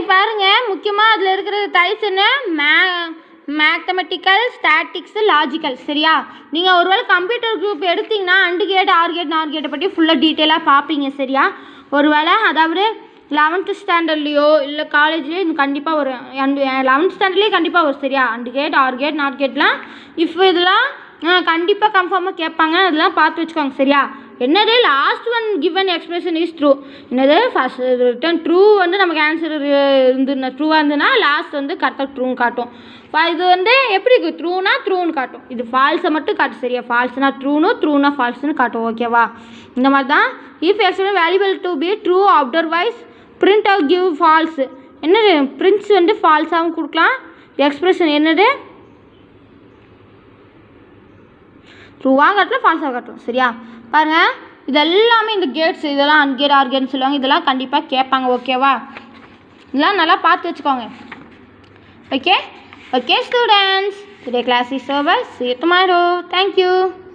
பாருங்கள் முக்கியமாக அதில் இருக்கிற டைப்ஸ் என்ன மே மேத்தமெட்டிக்கல் ஸ்டாட்டிக்ஸு லாஜிக்கல் சரியா நீங்கள் ஒருவேளை கம்ப்யூட்டர் குரூப் எடுத்தீங்கன்னா and gate or gate nor கேட்டை பற்றி ஃபுல்லாக டீட்டெயிலாக பார்ப்பீங்க சரியா ஒருவேளை அதாவது லெவன்த்து ஸ்டாண்டர்ட்லேயோ இல்லை காலேஜ்லேயோ இது கண்டிப்பாக ஒரு அண்டு லெவன்த் ஸ்டாண்டர்ட்லேயே கண்டிப்பாக வரும் சரியா and gate or gate not கேட்லாம் இஃப் இதெல்லாம் கண்டிப்பாக கன்ஃபார்மாக கேட்பாங்க அதெல்லாம் பார்த்து வச்சுக்கோங்க சரியா என்னது last one given expression is true என்னது ஃபஸ்ட் ரிட்டன் ட்ரூ வந்து நமக்கு ஆன்சர் இருந்து ட்ரூவாக இருந்ததுன்னா லாஸ்ட் வந்து கரெக்டாக ட்ரூன்னு காட்டும் ஃப- இது வந்து எப்படி இருக்குது ட்ரூனா ட்ரூன்னு காட்டும் இது ஃபால்ஸை மட்டும் காட்டும் சரியா ஃபால்ஸ்னா ட்ரூனு ட்ரூனா ஃபால்ஸ்னு காட்டும் ஓகேவா இந்த மாதிரி தான் if expression valuable to be true otherwise print out give false என்னது பிரிண்ட்ஸ் வந்து ஃபால்ஸாகவும் கொடுக்கலாம் எக்ஸ்பிரஷன் என்னது ட்ரூவாக காட்டலாம் ஃபால்ஸாக காட்டலாம் சரியா பாருங்கள் இது எல்லாமே இந்த கேட்ஸ் இதெல்லாம் அன்கேட் ஆர்கேட்னு சொல்லுவாங்க இதெல்லாம் கண்டிப்பாக கேட்பாங்க ஓகேவா இதெல்லாம் நல்லா பார்த்து வச்சுக்கோங்க okay okay students today class is over see you tomorrow thank you